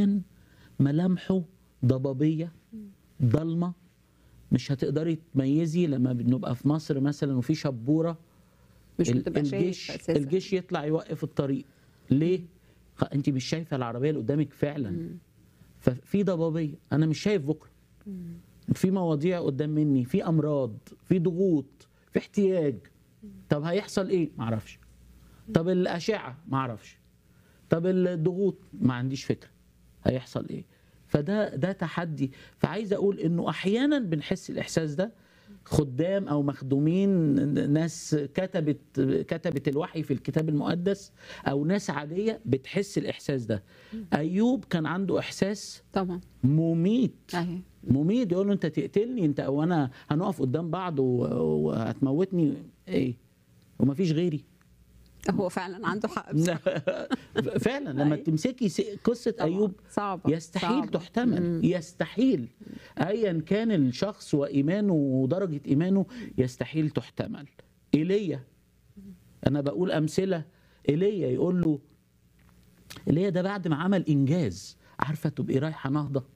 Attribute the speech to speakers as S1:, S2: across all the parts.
S1: انسان ملامحه ضبابيه ضلمه مش هتقدري تميزي لما بنبقى في مصر مثلا وفي شبوره
S2: مش
S1: ال-
S2: بتبقى
S1: الجيش
S2: شايف اساسا
S1: الجيش يطلع يوقف الطريق ليه خ- انت مش شايفه العربيه اللي قدامك فعلا ففي ضبابيه انا مش شايف بكره في مواضيع قدام مني في امراض في ضغوط في احتياج طب هيحصل ايه معرفش طب الاشعه معرفش طب الضغوط ما عنديش فكره هيحصل ايه فده ده تحدي فعايز اقول انه احيانا بنحس الاحساس ده خدام او مخدومين ناس كتبت كتبت الوحي في الكتاب المقدس او ناس عاديه بتحس الاحساس ده ايوب كان عنده احساس
S2: طبعا
S1: مميت
S2: ايوه
S1: مميت يقول له انت تقتلني انت او انا هنقف قدام بعض و- وهتموتني ايه ومفيش غيري
S2: هو فعلا عنده حق بصراحة.
S1: فعلا لما
S2: أيوة.
S1: تمسكي س- قصه
S2: طبعاً.
S1: ايوب
S2: صعبة
S1: يستحيل
S2: صعبة.
S1: تحتمل
S2: مم.
S1: يستحيل ايا كان الشخص وايمانه ودرجه ايمانه يستحيل تحتمل ايليا انا بقول امثله ايليا يقول له ايليا ده بعد ما عمل انجاز عارفه تبقي رايحه نهضه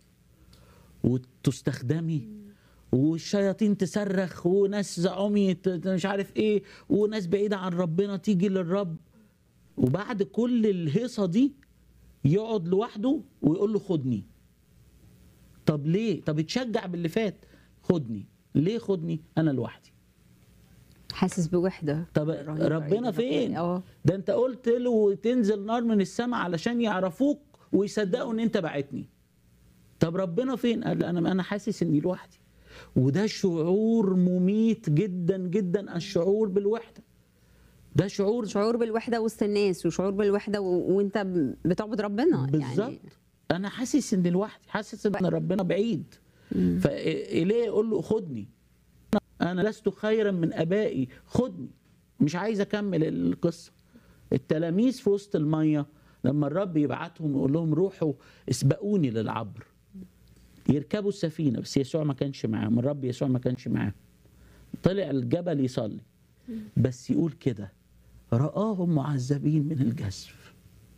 S1: وتستخدمي والشياطين تصرخ وناس عمي ت- مش عارف ايه وناس بعيده عن ربنا تيجي للرب وبعد كل الهيصه دي يقعد لوحده ويقول له خدني طب ليه طب اتشجع باللي فات خدني ليه خدني انا لوحدي
S2: حاسس بوحدة
S1: طب
S2: رهيبة
S1: ربنا
S2: أيوة.
S1: فين
S2: اه
S1: ده انت قلت له تنزل نار من السماء علشان يعرفوك ويصدقوا ان انت بعتني طب ربنا فين قال انا انا حاسس اني لوحدي وده شعور مميت جدا جدا الشعور بالوحده ده شعور
S2: شعور بالوحدة وسط الناس وشعور بالوحدة و... وانت ب- بتعبد ربنا
S1: بالظبط
S2: يعني
S1: انا حاسس اني لوحدي حاسس ان ربنا بعيد فإليه يقول له خدني انا لست خيرا من ابائي خدني مش عايز اكمل القصه التلاميذ في وسط الميه لما الرب يبعتهم يقول لهم روحوا اسبقوني للعبر يركبوا السفينه بس يسوع ما كانش معاهم الرب يسوع ما كانش معاهم طلع الجبل يصلي بس يقول كده رآهم معذبين من الجسف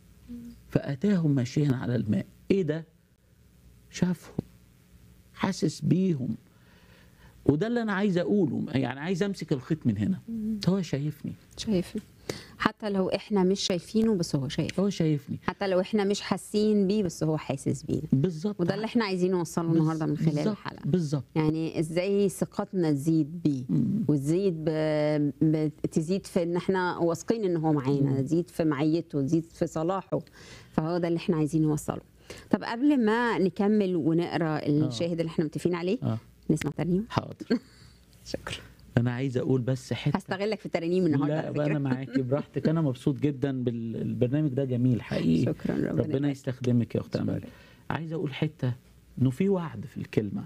S1: فأتاهم ماشيا على الماء إيه ده؟ شافهم حاسس بيهم وده اللي أنا عايز أقوله يعني عايز أمسك الخيط من هنا هو شايفني
S2: شايف حتى لو احنا مش شايفينه بس هو شايف
S1: هو شايفني
S2: حتى لو احنا مش حاسين بيه بس هو حاسس بينا
S1: بالظبط
S2: وده اللي احنا عايزين نوصله النهارده من خلال
S1: بالظبط،
S2: الحلقه
S1: بالظبط
S2: يعني ازاي ثقتنا تزيد بيه وتزيد ب... ب... تزيد في ان احنا واثقين ان هو معانا تزيد في معيته تزيد في صلاحه فهو ده اللي احنا عايزين نوصله طب قبل ما نكمل ونقرا الشاهد اللي احنا متفقين عليه
S1: آه.
S2: نسمع ترنيم
S1: حاضر
S2: شكرا
S1: أنا عايز أقول بس حتة
S2: هستغلك في الترانيم النهارده
S1: لا
S2: على
S1: بقى
S2: فكرة.
S1: أنا معاكي براحتك أنا مبسوط جدا بالبرنامج ده جميل حقيقي
S2: شكرا ربنا,
S1: ربنا
S2: يبارك.
S1: يستخدمك يا اخت امل عايز اقول حته انه في وعد في الكلمه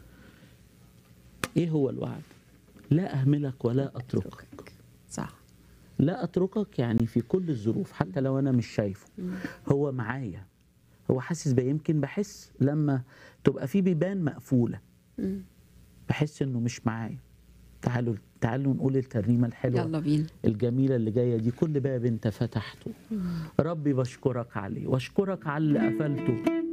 S1: ايه هو الوعد لا اهملك ولا اتركك
S2: صح
S1: لا اتركك يعني في كل الظروف حتى لو انا مش شايفه هو معايا هو حاسس بيا يمكن بحس لما تبقى في بيبان مقفوله
S2: مم.
S1: بحس انه مش معايا تعالوا تعالوا نقول الترنيمه الحلوه
S2: يلا بينا
S1: الجميلة اللي جاية دي كل باب انت فتحته ربي بشكرك عليه واشكرك على اللي قفلته